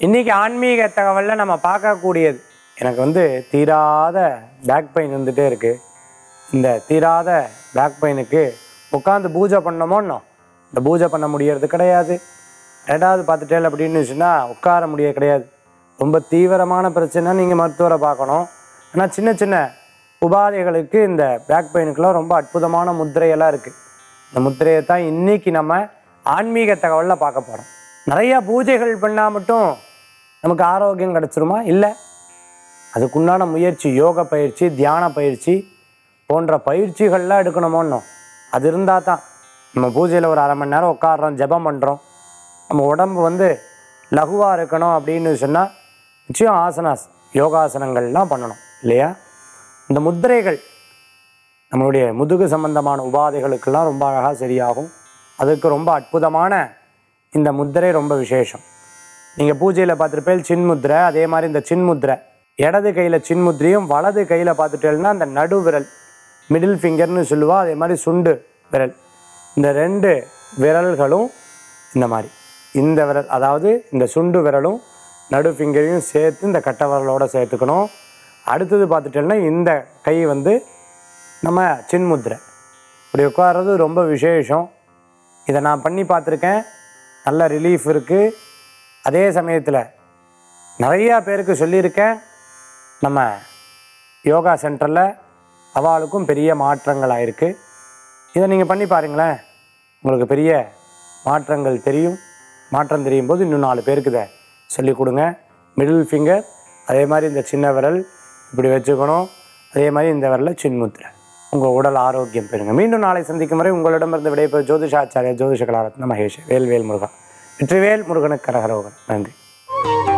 இன்னைக்கு ஆன்மீக தகவலில் நம்ம பார்க்கக்கூடியது எனக்கு வந்து தீராத பேக் பெயின் இருந்துகிட்டே இருக்குது இந்த தீராத பேக் பெயினுக்கு உட்காந்து பூஜை பண்ணோமோன்னோ இந்த பூஜை பண்ண முடியறது கிடையாது ரெண்டாவது பார்த்துட்டேன் அப்படின்னு சொன்னால் உட்கார முடிய கிடையாது ரொம்ப தீவிரமான பிரச்சனை நீங்கள் மருத்துவரை பார்க்கணும் ஆனால் சின்ன சின்ன உபாதைகளுக்கு இந்த பேக் பெயினுக்கெல்லாம் ரொம்ப அற்புதமான முத்திரையெல்லாம் இருக்குது இந்த முத்திரையை தான் இன்னைக்கு நம்ம ஆன்மீக தகவலில் பார்க்க போகிறோம் நிறையா பூஜைகள் பண்ணால் மட்டும் நமக்கு ஆரோக்கியம் கிடச்சிருமா இல்லை அதுக்குண்டான முயற்சி யோக பயிற்சி தியான பயிற்சி போன்ற பயிற்சிகள்லாம் எடுக்கணுமோன்னோ அது இருந்தால் தான் நம்ம பூஜையில் ஒரு அரை மணி நேரம் உட்காடுறோம் ஜெபம் பண்ணுறோம் நம்ம உடம்பு வந்து லகுவாக இருக்கணும் அப்படின்னு சொன்னால் நிச்சயம் ஆசனாஸ் யோகாசனங்கள்லாம் பண்ணணும் இல்லையா இந்த முத்திரைகள் நம்மளுடைய முதுகு சம்பந்தமான உபாதைகளுக்கெல்லாம் ரொம்ப அழகாக சரியாகும் அதுக்கு ரொம்ப அற்புதமான இந்த முத்திரை ரொம்ப விசேஷம் நீங்கள் பூஜையில் பார்த்துருப்பேன் சின்முத்திரை அதே மாதிரி இந்த சின்முத்திரை இடது கையில் சின்முத்திரையும் வலது கையில் பார்த்துட்டேன்னா அந்த நடு விரல் மிடில் ஃபிங்கர்னு சொல்லுவா அதே மாதிரி சுண்டு விரல் இந்த ரெண்டு விரல்களும் இந்த மாதிரி இந்த விரல் அதாவது இந்த சுண்டு விரலும் நடு ஃபிங்கரையும் சேர்த்து இந்த கட்டை விரலோட சேர்த்துக்கணும் அடுத்தது பார்த்துட்டேன்னா இந்த கை வந்து நம்ம சின்முத்திரை இப்படி உட்கார்றது ரொம்ப விசேஷம் இதை நான் பண்ணி பார்த்துருக்கேன் நல்ல ரிலீஃப் இருக்குது அதே சமயத்தில் நிறையா பேருக்கு சொல்லியிருக்கேன் நம்ம யோகா சென்டரில் அவளுக்கும் பெரிய மாற்றங்கள் ஆயிருக்கு இதை நீங்கள் பண்ணி பாருங்களேன் உங்களுக்கு பெரிய மாற்றங்கள் தெரியும் மாற்றம் தெரியும் போது இன்னும் நாலு பேருக்கு இதை சொல்லிக் கொடுங்க மிடில் ஃபிங்கர் அதே மாதிரி இந்த சின்ன விரல் இப்படி வச்சுக்கணும் அதே மாதிரி இந்த விரலை சின்முத்திரை உங்கள் உடல் ஆரோக்கியம் பெறுங்க மீண்டும் நாளை சந்திக்கும் வரை உங்களிடமிருந்து விடைபெறும் ஜோதிஷாச்சாரியா ஜோதிஷ கலாரத்ன மகேஷ் வேல்வேல் முருகா வெற்றிவேல் முருகனுக்கு கரகரோகன் நன்றி